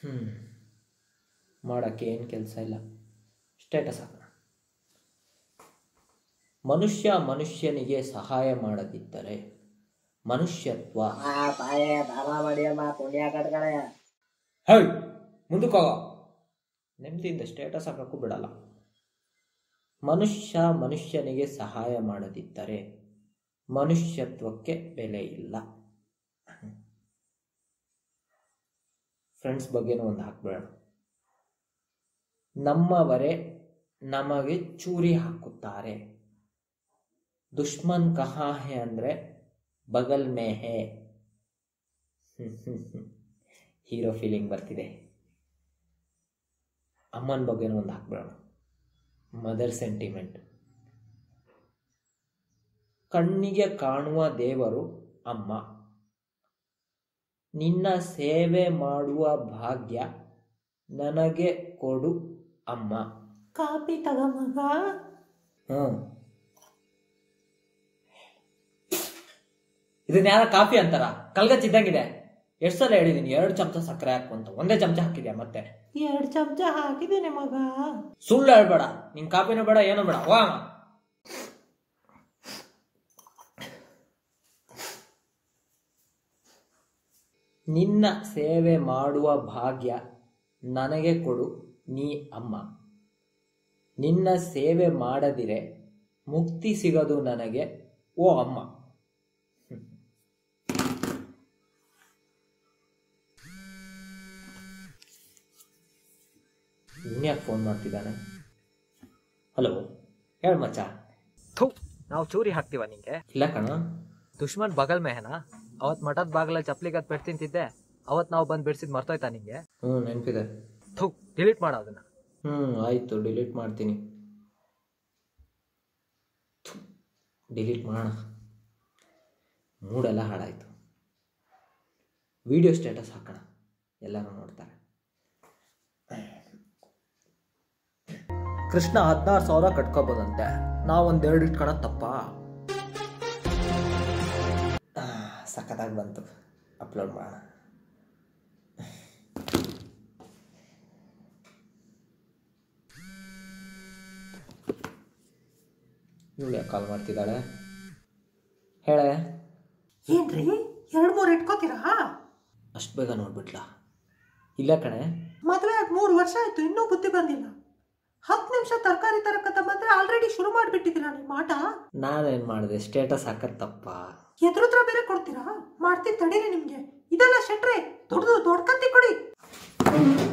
ಹ್ಞೂ ಮಾಡೋಕ್ಕೆ ಏನು ಕೆಲಸ ಇಲ್ಲ ಸ್ಟೇಟಸ್ ಹಾಕೋಣ ಮನುಷ್ಯ ಮನುಷ್ಯನಿಗೆ ಸಹಾಯ ಮಾಡದಿದ್ದರೆ ಮನುಷ್ಯತ್ವ ಆ ತಾಯೇ ದಾನ ಮಾಡಿಯಮ್ಮ ಪುಣ್ಯ ಕಟ್ಕಣೆ ಹೇ ಮುಂದಕ್ಕೆ ಹೋಗೋ ನೆಮ್ಮದಿಯಿಂದ ಸ್ಟೇಟಸ್ ಹಾಕೋಕ್ಕೂ ಬಿಡಲ್ಲ ಮನುಷ್ಯ ಮನುಷ್ಯನಿಗೆ ಸಹಾಯ ಮಾಡದಿದ್ದರೆ ಮನುಷ್ಯತ್ವಕ್ಕೆ ಬೆಲೆ ಇಲ್ಲ ಫ್ರೆಂಡ್ಸ್ ಬಗ್ಗೆನೂ ಒಂದು ಹಾಕ್ಬೇಡ ನಮ್ಮವರೇ ನಮಗೆ ಚೂರಿ ಹಾಕುತ್ತಾರೆ ದುಶ್ಮನ್ ಕಹಾ ಹೇ ಅಂದರೆ ಬಗಲ್ ಮೇ ಹೇ ಹೀರೋ ಫೀಲಿಂಗ್ ಬರ್ತಿದೆ ಅಮ್ಮನ ಬಗ್ಗೆನೂ ಒಂದು ಹಾಕ್ಬಿಡೋಣ ಮದರ್ ಸೆಂಟಿಮೆಂಟ್ ಕಣ್ಣಿಗೆ ಕಾಣುವ ದೇವರು ಅಮ್ಮ ನಿನ್ನ ಸೇವೆ ಮಾಡುವ ಭಾಗ್ಯ ನನಗೆ ಕೊಡು ಅಮ್ಮ ಕಾಪಿ ತಗ ಮಗ ಹ್ಞೂ ಇದನ್ನ ಯಾರ ಕಾಫಿ ಅಂತಾರ ಕಲ್ಗಚ್ಚಿದ್ದಂಗಿದೆ ಎಷ್ಟು ಸಲ ಹೇಳಿದೀನಿ ಎರಡು ಚಮಚ ಸಕ್ಕರೆ ಹಾಕು ಅಂತ ಒಂದೇ ಚಮಚ ಹಾಕಿದ್ಯಾ ಮತ್ತೆ ಎರಡು ಚಮಚ ಹಾಕಿದ್ದೇನೆ ಮಗ ಸುಳ್ಳು ಹೇಳ್ಬೇಡ ನಿನ್ ಕಾಪಿನೂ ಬೇಡ ಏನೂ ಬೇಡ ವಾ ನಿನ್ನ ಸೇವೆ ಮಾಡುವ ಭಾಗ್ಯ ನನಗೆ ಕೊಡು ನೀ ಅಮ್ಮ ನಿನ್ನ ಸೇವೆ ಮಾಡದಿರೆ ಮುಕ್ತಿ ಸಿಗದು ನನಗೆ ಓ ಅಮ್ಮ ಇನ್ಯಾಕೆ ಫೋನ್ ಮಾಡ್ತಿದ್ದಾನೆ ಹಲೋ ಹೇಳ ಮಚ್ಚ ಥು ನಾವು ಚೂರಿ ಹಾಕ್ತೀವ ನಿಂಗೆ ಇಲ್ಲ ಕಣ ದುಶ್ಮನ್ ಬಗಲ್ ಮೇಹನಾ ಅವತ್ ಮಠದ ಬಾಗಲಲ್ಲಿ ಚಪ್ಲಿಗತ್ ಪೆಟ್ಟು ತಿಂತಿದ್ದೆ ಅವತ್ ನಾವು ಬಂದು ಬಿಡ್ಸಿದ್ ಮರ್ತೋಯ್ತಾ ನಿಂಗೆ ಹ್ಞೂ ನೆನಪಿದೆ ಥು ಡಿಲೀಟ್ ಮಾಡ ಅದನ್ನ ಹ್ಞೂ ಆಯಿತು ಡಿಲೀಟ್ ಮಾಡ್ತೀನಿ ಡಿಲೀಟ್ ಮಾಡೋಣ ಮೂಡೆಲ್ಲ ಹಾಳಾಯಿತು ವಿಡಿಯೋ ಸ್ಟೇಟಸ್ ಹಾಕೋಣ ಎಲ್ಲರೂ ನೋಡ್ತಾರೆ ಕೃಷ್ಣ ಹದಿನಾರು ಸಾವಿರ ಕಟ್ಕೋಬೋದಂತೆ ನಾವೊಂದೆರಡು ಇಟ್ಕೊಳೋದು ತಪ್ಪ ಸಖತ್ತಾಗಿ ಬಂತು ಅಪ್ಲೋಡ್ ಮಾಡೋಣ ಇವಳು ಯಾಕೆ ಕಾಲ್ ಮಾಡ್ತಿದ್ದಾಳೆ ಹೇಳೆ ಏನ್ರಿ ಎರಡು ಮೂರು ಇಟ್ಕೋತೀರಾ ಅಷ್ಟು ಬೇಗ ನೋಡ್ಬಿಟ್ಲಾ ಇಲ್ಲ ಕಣೆ ಮದುವೆ ಆಗಿ ಮೂರು ವರ್ಷ ಆಯ್ತು ಇನ್ನೂ ಬುದ್ಧಿ ಬಂದಿಲ್ಲ ಹತ್ತು ನಿಮಿಷ ತರಕಾರಿ ತರಕತ್ತ ಬಂದ್ರೆ ಆಲ್ರೆಡಿ ಶುರು ಮಾಡಿಬಿಟ್ಟಿದ್ದೀರಾ ನಿಮ್ಮ ಆಟ ನಾನೇನು ಮಾಡಿದೆ ಸ್ಟೇಟಸ್ ಹಾಕೋದು ತಪ್ಪ ಎದುರುದ್ರ ಬೇರೆ ಕೊಡ್ತೀರಾ ಮಾಡ್ತೀನಿ ತಡೀರಿ ನಿಮ್ಗೆ ಇದೆಲ್ಲ ಶೆಟ್ರೆ ದೊಡ್ಡದು ದೊಡ್ಡ ಕತ್ತಿ ಕೊಡಿ